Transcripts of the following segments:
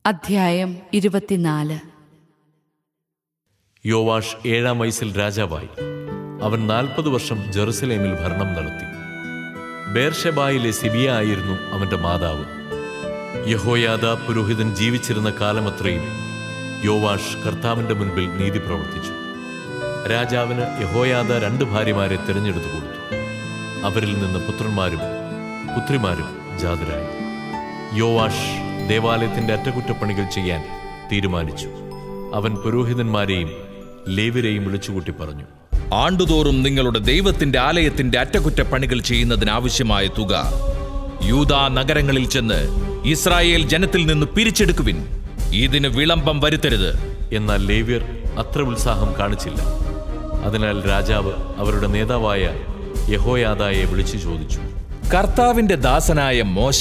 അധ്യായം ഇരുപത്തിനാല് യോവാഷ് ഏഴാം വയസ്സിൽ രാജാവായി അവൻ നാൽപ്പത് വർഷം ജെറുസലേമിൽ ഭരണം നടത്തി ബേർഷബായിലെ സിബിയ ആയിരുന്നു അവന്റെ മാതാവ് യഹോയാദ പുരോഹിതൻ ജീവിച്ചിരുന്ന കാലമത്രയും യോവാഷ് കർത്താവിന്റെ മുൻപിൽ നീതി പ്രവർത്തിച്ചു രാജാവിന് യഹോയാദ രണ്ട് ഭാര്യമാരെ തിരഞ്ഞെടുത്തു കൊടുത്തു അവരിൽ നിന്ന് പുത്രന്മാരും പുത്രിമാരും ജാതരായി യോവാഷ് ദേവാലയത്തിന്റെ അറ്റകുറ്റപ്പണികൾ ചെയ്യാൻ തീരുമാനിച്ചു അവൻ പുരോഹിതന്മാരെയും ലേവരെയും വിളിച്ചുകൂട്ടി പറഞ്ഞു ആണ്ടുതോറും നിങ്ങളുടെ ദൈവത്തിന്റെ ആലയത്തിന്റെ അറ്റകുറ്റപ്പണികൾ ചെയ്യുന്നതിനാവശ്യമായ തുക യൂദാ നഗരങ്ങളിൽ ചെന്ന് ഇസ്രായേൽ ജനത്തിൽ നിന്ന് പിരിച്ചെടുക്കുവിൻ ഇതിന് വിളംബം വരുത്തരുത് എന്നാൽ ലേവ്യർ അത്ര ഉത്സാഹം കാണിച്ചില്ല അതിനാൽ രാജാവ് അവരുടെ നേതാവായ യഹോയാദായെ വിളിച്ചു ചോദിച്ചു കർത്താവിന്റെ ദാസനായ മോശ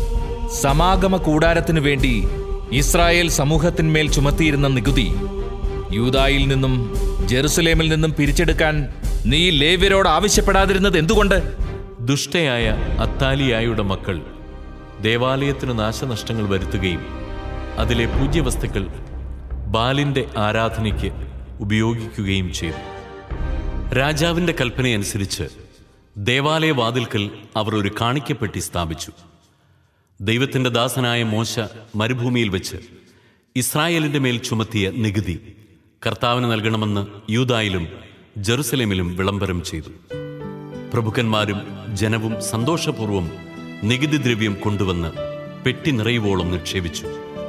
സമാഗമ കൂടാരത്തിനു വേണ്ടി ഇസ്രായേൽ സമൂഹത്തിന്മേൽ ചുമത്തിയിരുന്ന നികുതി യൂദായിൽ നിന്നും ജെറുസലേമിൽ നിന്നും പിരിച്ചെടുക്കാൻ നീ ലേവ്യരോട് ആവശ്യപ്പെടാതിരുന്നത് എന്തുകൊണ്ട് ദുഷ്ടയായ അത്താലിയായുടെ മക്കൾ ദേവാലയത്തിന് നാശനഷ്ടങ്ങൾ വരുത്തുകയും അതിലെ പൂജ്യവസ്തുക്കൾ ബാലിന്റെ ആരാധനയ്ക്ക് ഉപയോഗിക്കുകയും ചെയ്തു രാജാവിന്റെ കൽപ്പനയനുസരിച്ച് ദേവാലയ വാതിൽക്കൽ അവർ ഒരു കാണിക്കപ്പെട്ടി സ്ഥാപിച്ചു ദൈവത്തിന്റെ ദാസനായ മോശ മരുഭൂമിയിൽ വെച്ച് ഇസ്രായേലിന്റെ മേൽ ചുമത്തിയ നികുതി കർത്താവിന് നൽകണമെന്ന് യൂദായിലും ജെറുസലേമിലും വിളംബരം ചെയ്തു പ്രഭുക്കന്മാരും ജനവും സന്തോഷപൂർവ്വം നികുതി ദ്രവ്യം കൊണ്ടുവന്ന് പെട്ടി നിറയുവോളം നിക്ഷേപിച്ചു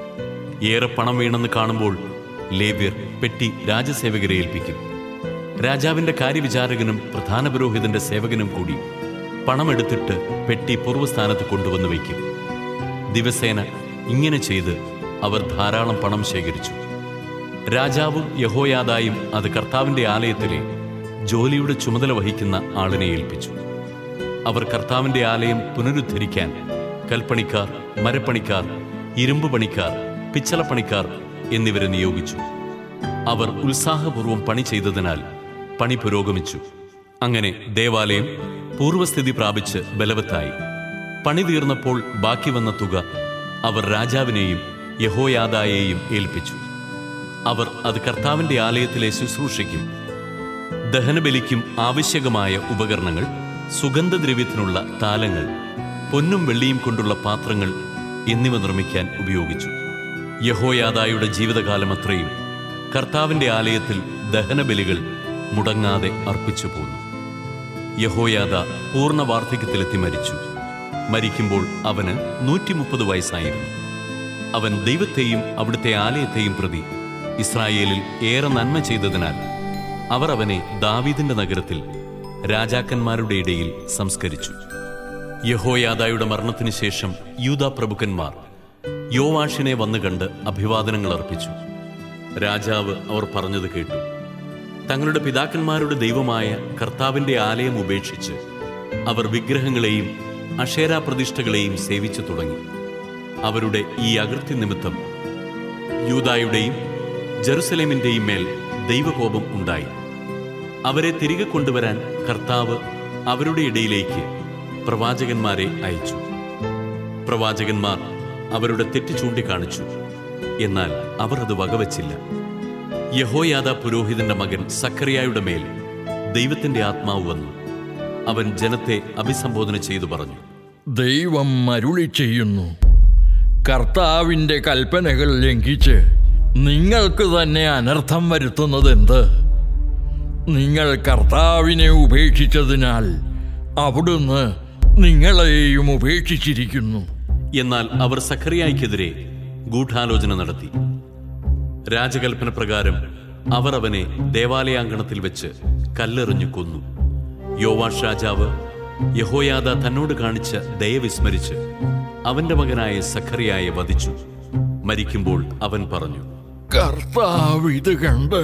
ഏറെ പണം വീണെന്ന് കാണുമ്പോൾ ലേവ്യർ പെട്ടി രാജസേവകരെ ഏൽപ്പിക്കും രാജാവിന്റെ കാര്യവിചാരകനും പ്രധാന പുരോഹിതന്റെ സേവകനും കൂടി പണമെടുത്തിട്ട് പെട്ടി പൂർവ്വസ്ഥാനത്ത് കൊണ്ടുവന്ന് വയ്ക്കും ദിവസേന ഇങ്ങനെ ചെയ്ത് അവർ ധാരാളം പണം ശേഖരിച്ചു രാജാവും യഹോയാദായും അത് കർത്താവിന്റെ ആലയത്തിലെ ജോലിയുടെ ചുമതല വഹിക്കുന്ന ആളിനെ ഏൽപ്പിച്ചു അവർ കർത്താവിന്റെ ആലയം പുനരുദ്ധരിക്കാൻ കൽപ്പണിക്കാർ മരപ്പണിക്കാർ ഇരുമ്പ് പണിക്കാർ പിച്ചളപ്പണിക്കാർ എന്നിവരെ നിയോഗിച്ചു അവർ ഉത്സാഹപൂർവ്വം പണി ചെയ്തതിനാൽ പണി പുരോഗമിച്ചു അങ്ങനെ ദേവാലയം പൂർവ്വസ്ഥിതി പ്രാപിച്ച് ബലവത്തായി പണി തീർന്നപ്പോൾ ബാക്കി വന്ന തുക അവർ രാജാവിനെയും യഹോയാദായെയും ഏൽപ്പിച്ചു അവർ അത് കർത്താവിന്റെ ആലയത്തിലെ ശുശ്രൂഷയ്ക്കും ദഹനബലിക്കും ആവശ്യകമായ ഉപകരണങ്ങൾ സുഗന്ധദ്രവ്യത്തിനുള്ള താലങ്ങൾ പൊന്നും വെള്ളിയും കൊണ്ടുള്ള പാത്രങ്ങൾ എന്നിവ നിർമ്മിക്കാൻ ഉപയോഗിച്ചു യഹോയാദായുടെ ജീവിതകാലം അത്രയും കർത്താവിന്റെ ആലയത്തിൽ ദഹനബലികൾ മുടങ്ങാതെ അർപ്പിച്ചു പോന്നു യഹോയാദ പൂർണ്ണ വാർദ്ധക്യത്തിലെത്തി മരിച്ചു മരിക്കുമ്പോൾ അവന് നൂറ്റി മുപ്പത് വയസ്സായിരുന്നു അവൻ ദൈവത്തെയും അവിടുത്തെ ആലയത്തെയും പ്രതി ഇസ്രായേലിൽ ഏറെ നന്മ ചെയ്തതിനാൽ അവർ അവനെ ദാവീദിന്റെ നഗരത്തിൽ രാജാക്കന്മാരുടെ ഇടയിൽ സംസ്കരിച്ചു യഹോയാദായുടെ മരണത്തിന് ശേഷം യൂദാ പ്രഭുക്കന്മാർ യോവാഷിനെ വന്നു കണ്ട് അഭിവാദനങ്ങൾ അർപ്പിച്ചു രാജാവ് അവർ പറഞ്ഞത് കേട്ടു തങ്ങളുടെ പിതാക്കന്മാരുടെ ദൈവമായ കർത്താവിന്റെ ആലയം ഉപേക്ഷിച്ച് അവർ വിഗ്രഹങ്ങളെയും അക്ഷേരാ പ്രതിഷ്ഠകളെയും സേവിച്ചു തുടങ്ങി അവരുടെ ഈ അകൃത്യ നിമിത്തം യൂദായുടെയും ജെറുസലേമിന്റെയും മേൽ ദൈവകോപം ഉണ്ടായി അവരെ തിരികെ കൊണ്ടുവരാൻ കർത്താവ് അവരുടെ ഇടയിലേക്ക് പ്രവാചകന്മാരെ അയച്ചു പ്രവാചകന്മാർ അവരുടെ തെറ്റ് ചൂണ്ടിക്കാണിച്ചു എന്നാൽ അവർ അത് വകവച്ചില്ല യഹോയാദ പുരോഹിതന്റെ മകൻ സക്കറിയായുടെ മേൽ ദൈവത്തിന്റെ ആത്മാവ് വന്നു അവൻ ജനത്തെ അഭിസംബോധന ചെയ്തു പറഞ്ഞു ദൈവം അരുളി ചെയ്യുന്നു കർത്താവിൻ്റെ കൽപ്പനകൾ ലംഘിച്ച് നിങ്ങൾക്ക് തന്നെ അനർത്ഥം വരുത്തുന്നതെന്ത് നിങ്ങൾ കർത്താവിനെ ഉപേക്ഷിച്ചതിനാൽ അവിടുന്ന് നിങ്ങളെയും ഉപേക്ഷിച്ചിരിക്കുന്നു എന്നാൽ അവർ സഖറിയായ്ക്കെതിരെ ഗൂഢാലോചന നടത്തി രാജകൽപ്പന പ്രകാരം അവർ അവനെ ദേവാലയാങ്കണത്തിൽ വെച്ച് കല്ലെറിഞ്ഞു കൊന്നു യോവാഷ് രാജാവ് യഹോയാദ തന്നോട് കാണിച്ച ദയ വിസ്മരിച്ച് അവന്റെ മകനായ സഖറിയായെ വധിച്ചു മരിക്കുമ്പോൾ അവൻ പറഞ്ഞു കർത്താവ് ഇത് കണ്ട്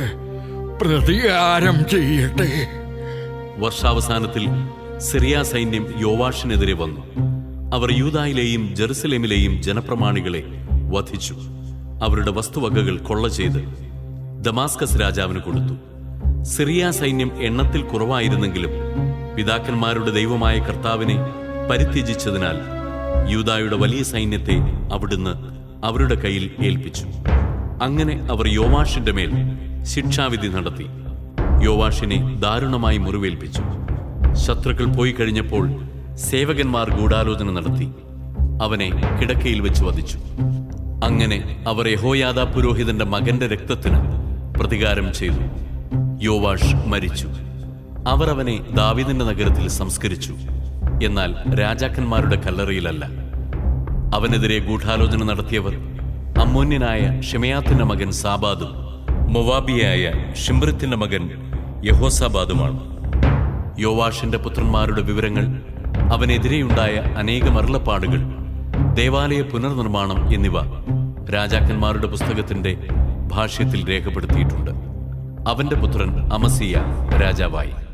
പ്രതികാരം ചെയ്യട്ടെ വർഷാവസാനത്തിൽ സിറിയ സൈന്യം യോവാഷിനെതിരെ വന്നു അവർ യൂദായിലെയും ജെറുസലേമിലെയും ജനപ്രമാണികളെ വധിച്ചു അവരുടെ വസ്തുവകകൾ കൊള്ള ചെയ്ത് ദമാസ്കസ് രാജാവിന് കൊടുത്തു സിറിയ സൈന്യം എണ്ണത്തിൽ കുറവായിരുന്നെങ്കിലും പിതാക്കന്മാരുടെ ദൈവമായ കർത്താവിനെ പരിത്യജിച്ചതിനാൽ യൂദായുടെ വലിയ സൈന്യത്തെ അവിടുന്ന് അവരുടെ കയ്യിൽ ഏൽപ്പിച്ചു അങ്ങനെ അവർ യോവാഷിന്റെ മേൽ ശിക്ഷാവിധി നടത്തി യോവാഷിനെ ദാരുണമായി മുറിവേൽപ്പിച്ചു ശത്രുക്കൾ പോയി കഴിഞ്ഞപ്പോൾ സേവകന്മാർ ഗൂഢാലോചന നടത്തി അവനെ കിടക്കയിൽ വെച്ച് വധിച്ചു അങ്ങനെ അവർ യഹോയാദ പുരോഹിതന്റെ മകന്റെ രക്തത്തിന് പ്രതികാരം ചെയ്തു യോവാഷ് മരിച്ചു അവർ അവനെ ദാവീദിന്റെ നഗരത്തിൽ സംസ്കരിച്ചു എന്നാൽ രാജാക്കന്മാരുടെ കല്ലറയിലല്ല അവനെതിരെ ഗൂഢാലോചന നടത്തിയവർ അമ്മോന്യനായ ഷെമയാത്തിന്റെ മകൻ സാബാദും മൊവാബിയായ ഷിംബ്രത്തിന്റെ മകൻ യഹോസാബാദുമാണ് യോവാഷിന്റെ പുത്രന്മാരുടെ വിവരങ്ങൾ അവനെതിരെയുണ്ടായ അനേകം അരുളപ്പാടുകൾ ദേവാലയ പുനർനിർമ്മാണം എന്നിവ രാജാക്കന്മാരുടെ പുസ്തകത്തിന്റെ ഭാഷ്യത്തിൽ രേഖപ്പെടുത്തിയിട്ടുണ്ട് അവന്റെ പുത്രൻ അമസിയ രാജാവായി